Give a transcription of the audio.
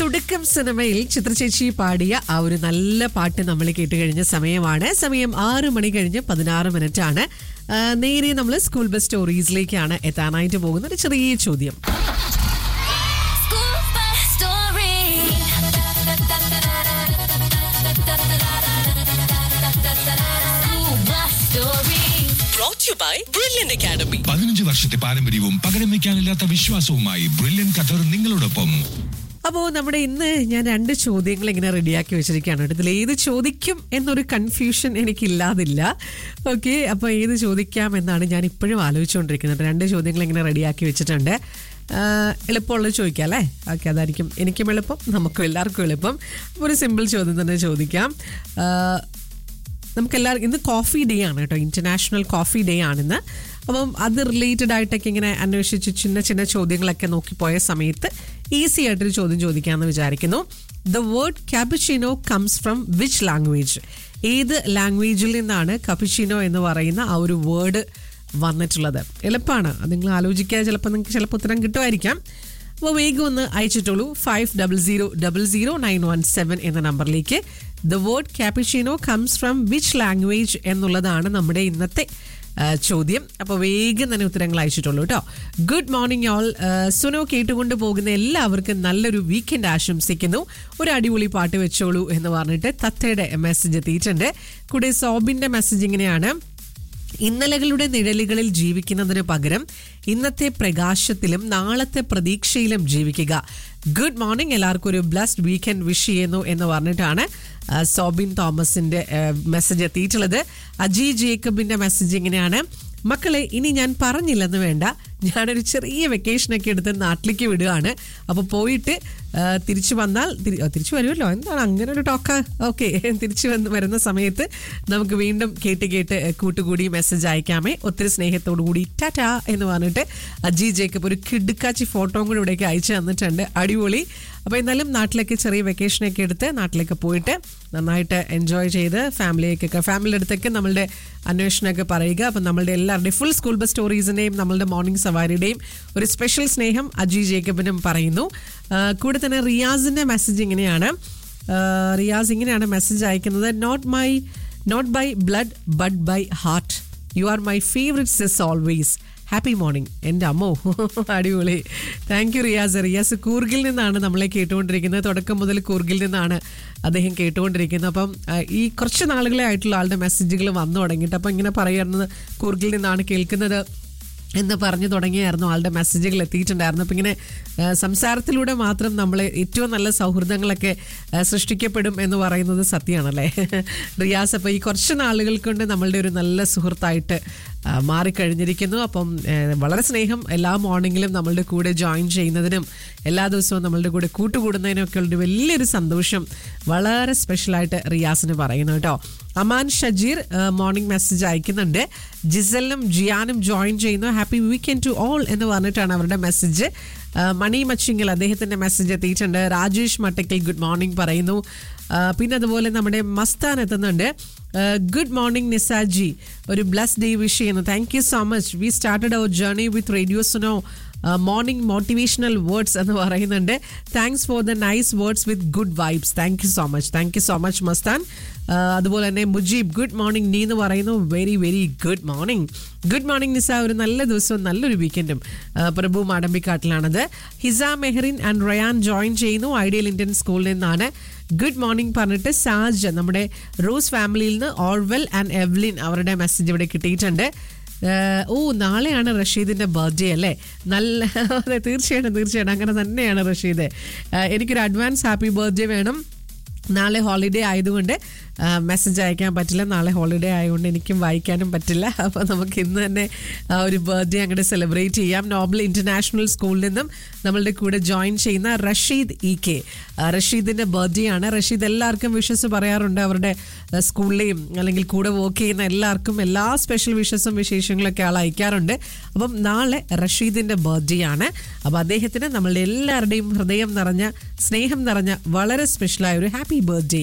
തുടക്കം സിനിമയിൽ ചിത്രചേച്ചി പാടിയ ആ ഒരു നല്ല പാട്ട് നമ്മൾ കേട്ട് കഴിഞ്ഞ സമയമാണ് സമയം ആറ് മണി കഴിഞ്ഞ് പതിനാറ് മിനിറ്റ് ആണ് ആ, നേരെ നമ്മൾ സ്കൂൾ ബസ് സ്റ്റോറീസിലേക്കാണ് എത്താനായിട്ട് പോകുന്ന ഒരു ചെറിയ ചോദ്യം School bus story. School bus story. brought to you by Brilliant Academy. പതിനഞ്ച് വർഷത്തെ പാരമ്പര്യവും പകരം വെക്കാനില്ലാത്ത വിശ്വാസവുമായി ബ്രില്യൻ ഖത്തർ നിങ്ങളോടൊപ്പം അപ്പോൾ നമ്മുടെ ഇന്ന് ഞാൻ രണ്ട് ചോദ്യങ്ങൾ ഇങ്ങനെ റെഡിയാക്കി വെച്ചിരിക്കുകയാണ് കേട്ടോ. ഇതിൽ ഏത് ചോദിക്കും എന്നൊരു കൺഫ്യൂഷൻ എനിക്കില്ലാതില്ല ഓക്കെ അപ്പോൾ ഏത് ചോദിക്കാം എന്നാണ് ഞാൻ ഇപ്പോഴും ആലോചിച്ചുകൊണ്ടിരിക്കുന്നത് രണ്ട് ചോദ്യങ്ങൾ ഇങ്ങനെ റെഡിയാക്കി വെച്ചിട്ടുണ്ട് ആ, എളുപ്പമുള്ളത് ചോദിക്കാം അല്ലേ ഓക്കെ അതായിരിക്കും എനിക്കും എളുപ്പം നമുക്കും എല്ലാവർക്കും എളുപ്പം അപ്പോൾ ഒരു സിമ്പിൾ ചോദ്യം തന്നെ ചോദിക്കാം ആ, നമുക്ക് എല്ലാവർക്കും ഇന്ന് കോഫി ഡേ ആണ് കേട്ടോ ഇന്റർനാഷണൽ കോഫി ഡേ ആണിന്ന് അപ്പം അത് റിലേറ്റഡ് ആയിട്ടൊക്കെ ഇങ്ങനെ അന്വേഷിച്ച് ചിന്ന ചിന്ന ചോദ്യങ്ങളൊക്കെ നോക്കിപ്പോയ സമയത്ത് ഈസി ആയിട്ടൊരു ചോദ്യം ചോദിക്കാമെന്ന് വിചാരിക്കുന്നു the word cappuccino comes from which language ഏത് ലാംഗ്വേജിൽ നിന്നാണ് കപ്പിച്ചിനോ എന്ന് പറയുന്ന ആ ഒരു വേർഡ് വന്നിട്ടുള്ളത് എളുപ്പമാണ് അത് നിങ്ങൾ ആലോചിക്കുക ചിലപ്പോൾ നിങ്ങൾക്ക് ചിലപ്പോൾ ഉത്തരം കിട്ടുമായിരിക്കാം അപ്പോൾ വേഗം ഒന്ന് അയച്ചിട്ടുള്ളൂ five double zero double zero nine one seven എന്ന നമ്പറിലേക്ക് the word cappuccino comes from which language എന്നുള്ളതാണ് നമ്മുടെ ഇന്നത്തെ ആ, ചോദ്യം അപ്പോൾ വേഗം തന്നെ ഉത്തരങ്ങൾ അയച്ചിട്ടുള്ളൂ കേട്ടോ ഗുഡ് മോർണിംഗ് ഓൾ സുനോ കേട്ടുകൊണ്ട് പോകുന്ന എല്ലാവർക്കും നല്ലൊരു വീക്കെൻഡ് ആശംസിക്കുന്നു ഒരു അടിപൊളി പാട്ട് വെച്ചോളൂ എന്ന് പറഞ്ഞിട്ട് തത്തയുടെ മെസ്സേജ് എത്തിയിട്ടുണ്ട് കൂടെ സോബിന്റെ മെസ്സേജ് ഇങ്ങനെയാണ് ഇന്നലകളുടെ നിഴലുകളിൽ ജീവിക്കുന്നതിന് പകരം ഇന്നത്തെ പ്രകാശത്തിലും നാളത്തെ പ്രതീക്ഷയിലും ജീവിക്കുക ഗുഡ് മോർണിംഗ് എല്ലാവർക്കും ഒരു ബ്ലസ്ഡ് വീക്കെൻഡ് വിഷ് ചെയ്യുന്നു എന്ന് പറഞ്ഞിട്ടാണ് ആ, സോബിൻ തോമസിന്റെ മെസ്സേജ് എത്തിയിട്ടുള്ളത് അജി ജേക്കബിന്റെ മെസ്സേജ് ഇങ്ങനെയാണ് മക്കളെ ഇനി ഞാൻ പറഞ്ഞില്ലെന്ന് വേണ്ട ഞാനൊരു ചെറിയ വെക്കേഷനൊക്കെ എടുത്ത് നാട്ടിലേക്ക് വിടുകയാണ് അപ്പോൾ പോയിട്ട് ആ, തിരിച്ചു വന്നാൽ തിരി- ആ, തിരിച്ചു വരുമല്ലോ എന്താണ് അങ്ങനെ ഒരു ടോക്ക ഓക്കെ തിരിച്ചു വന്ന് വരുന്ന സമയത്ത് നമുക്ക് വീണ്ടും കേട്ട് കേട്ട് കൂട്ടുകൂടി മെസ്സേജ് അയക്കാമേ ഒത്തിരി സ്നേഹത്തോടു കൂടി ടാറ്റാ എന്ന് പറഞ്ഞിട്ട് അജി ജേക്കബ് ഒരു കിടുക്കാച്ചി ഫോട്ടോയും കൂടി ഇവിടേക്ക് അയച്ചു തന്നിട്ടുണ്ട് അടിപൊളി അപ്പോൾ എന്നാലും നാട്ടിലേക്ക് ചെറിയ വെക്കേഷനൊക്കെ എടുത്ത് നാട്ടിലേക്ക് പോയിട്ട് നന്നായിട്ട് എൻജോയ് ചെയ്ത് ഫാമിലിയൊക്കെ ഫാമിലിയുടെ അടുത്തൊക്കെ നമ്മളുടെ അന്വേഷണമൊക്കെ പറയുക അപ്പം നമ്മളുടെ എല്ലാവരുടെയും ഫുൾ സ്കൂൾ ബസ് സ്റ്റോറീസിൻ്റെയും നമ്മളുടെ മോർണിംഗ് സവാരിയുടെയും ഒരു സ്പെഷ്യൽ സ്നേഹം അജി ജേക്കബിനും പറയുന്നു ആ, കൂടെ തന്നെ റിയാസിൻ്റെ മെസ്സേജ് ഇങ്ങനെയാണ് ആ, റിയാസ് ഇങ്ങനെയാണ് മെസ്സേജ് അയക്കുന്നത് not my not by blood but by heart you are my favourite sis always happy morning എൻ്റെ അമ്മോ അടിപൊളി താങ്ക് യു റിയാസ് റിയാസ് കൂർഗിൽ നിന്നാണ് നമ്മളെ കേട്ടുകൊണ്ടിരിക്കുന്നത് തുടക്കം മുതൽ കൂർഗിൽ നിന്നാണ് അദ്ദേഹം കേട്ടുകൊണ്ടിരിക്കുന്നത് അപ്പം ആ, ഈ കുറച്ച് നാളുകളെ ആയിട്ടുള്ള ആളുടെ മെസ്സേജുകൾ വന്നു തുടങ്ങിയിട്ട് അപ്പം ഇങ്ങനെ പറയുന്നത് കൂർഗിൽ നിന്നാണ് കേൾക്കുന്നത് എന്ന് പറഞ്ഞു തുടങ്ങിയായിരുന്നു ആളുടെ മെസ്സേജുകൾ എത്തിയിട്ടുണ്ടായിരുന്നു അപ്പം ഇങ്ങനെ ആ, സംസാരത്തിലൂടെ മാത്രം നമ്മൾ ഏറ്റവും നല്ല സൗഹൃദങ്ങളൊക്കെ ആ, സൃഷ്ടിക്കപ്പെടും എന്ന് പറയുന്നത് സത്യമാണല്ലേ റിയാസ് അപ്പോൾ ഈ കുറച്ച് നാളുകൾ കൊണ്ട് നമ്മളുടെ ഒരു നല്ല സുഹൃത്തായിട്ട് ആ, മാറിക്കഴിഞ്ഞിരിക്കുന്നു അപ്പം ഏ, വളരെ സ്നേഹം എല്ലാ മോർണിംഗിലും നമ്മളുടെ കൂടെ ജോയിൻ ചെയ്യുന്നതിനും എല്ലാ ദിവസവും നമ്മളുടെ കൂടെ കൂട്ടുകൂടുന്നതിനും ഒക്കെ ഉള്ളൊരു വലിയൊരു സന്തോഷം വളരെ സ്പെഷ്യലായിട്ട് റിയാസിന് പറയുന്നു കേട്ടോ അമാൻ ഷജീർ മോർണിംഗ് മെസ്സേജ് അയക്കുന്നുണ്ട് ജിസലിനും ജിയാനും ജോയിൻ ചെയ്യുന്നു ഹാപ്പി വീക്കെൻഡ് ടു ഓൾ എന്ന് പറഞ്ഞിട്ടാണ് അവരുടെ മെസ്സേജ് മണി മച്ചിങ്ങൽ അദ്ദേഹത്തിന്റെ മെസ്സേജ് എത്തിയിട്ടുണ്ട് രാജേഷ് മട്ടക്കൽ ഗുഡ് മോർണിംഗ് പറയുന്നു ആ, പിന്നെ അതുപോലെ നമ്മുടെ മസ്താൻ എത്തുന്നുണ്ട് ഗുഡ് മോർണിംഗ് നിസാജി ഒരു ബ്ലസ് ഡേ വിഷ് ചെയ്യുന്നു thank you so much we started our journey with radio Suno morning motivational words എന്ന് പറയുന്നുണ്ട് thanks for the nice words with good vibes thank you so much thank you so much Mastan ആ, അതുപോലെ തന്നെ Mujeeb good morning നീ എന്ന് പറയുന്നു very very good morning good morning Nisa ഒരു നല്ല ദിവസവും നല്ലൊരു വീക്കെൻഡും പ്രഭു മാടമ്പിക്കാട്ടിലാണത് ഹിസ മെഹറിൻ ആൻഡ് റയാൻ ജോയിൻ ചെയ്യുന്നു ഐഡിയൽ ഇന്ത്യൻ സ്കൂളിൽ നിന്നാണ് ഗുഡ് മോർണിംഗ് പറഞ്ഞിട്ട് സാജ് നമ്മുടെ റോസ് ഫാമിലിയിൽ നിന്ന് ഓർവെൽ ആൻഡ് എവ്ലിൻ അവരുടെ മെസ്സേജ് ഇവിടെ കിട്ടിയിട്ടുണ്ട് ഏഹ്, ഓ നാളെയാണ് റഷീദിന്റെ ബർത്ത്ഡേ അല്ലേ നല്ല അതെ തീർച്ചയായിട്ടും തീർച്ചയായിട്ടും അങ്ങനെ തന്നെയാണ് റഷീദ് ഏഹ്, എനിക്കൊരു അഡ്വാൻസ് ഹാപ്പി ബർത്ത്ഡേ വേണം നാളെ ഹോളിഡേ ആയതുകൊണ്ട് മെസ്സേജ് അയക്കാൻ പറ്റില്ല നാളെ ഹോളിഡേ ആയതുകൊണ്ട് എനിക്കും വായിക്കാനും പറ്റില്ല അപ്പോൾ നമുക്ക് ഇന്ന് തന്നെ ആ, ഒരു ബർത്ത്ഡേ അങ്ങോട്ട് സെലിബ്രേറ്റ് ചെയ്യാം നോബൽ ഇന്റർനാഷണൽ സ്കൂളിൽ നിന്നും നമ്മളുടെ കൂടെ ജോയിൻ ചെയ്യുന്ന റഷീദ് ഇ കെ ആ, റഷീദിന്റെ ബർത്ത്ഡേ ആണ് റഷീദ് എല്ലാവർക്കും വിഷസ് പറയാറുണ്ട് അവരുടെ ആ, സ്കൂളിലെയും അല്ലെങ്കിൽ കൂടെ വർക്ക് ചെയ്യുന്ന എല്ലാവർക്കും എല്ലാ സ്പെഷ്യൽ വിഷസും വിശേഷങ്ങളൊക്കെ ആൾ അയക്കാറുണ്ട് അപ്പം നാളെ റഷീദിന്റെ ബർത്ത്ഡേ ആണ് അപ്പോൾ അദ്ദേഹത്തിന് നമ്മളുടെ എല്ലാവരുടെയും ഹൃദയം നിറഞ്ഞ സ്നേഹം നിറഞ്ഞ വളരെ സ്പെഷ്യലായ ഒരു ഹാപ്പി ബർത്ത്ഡേ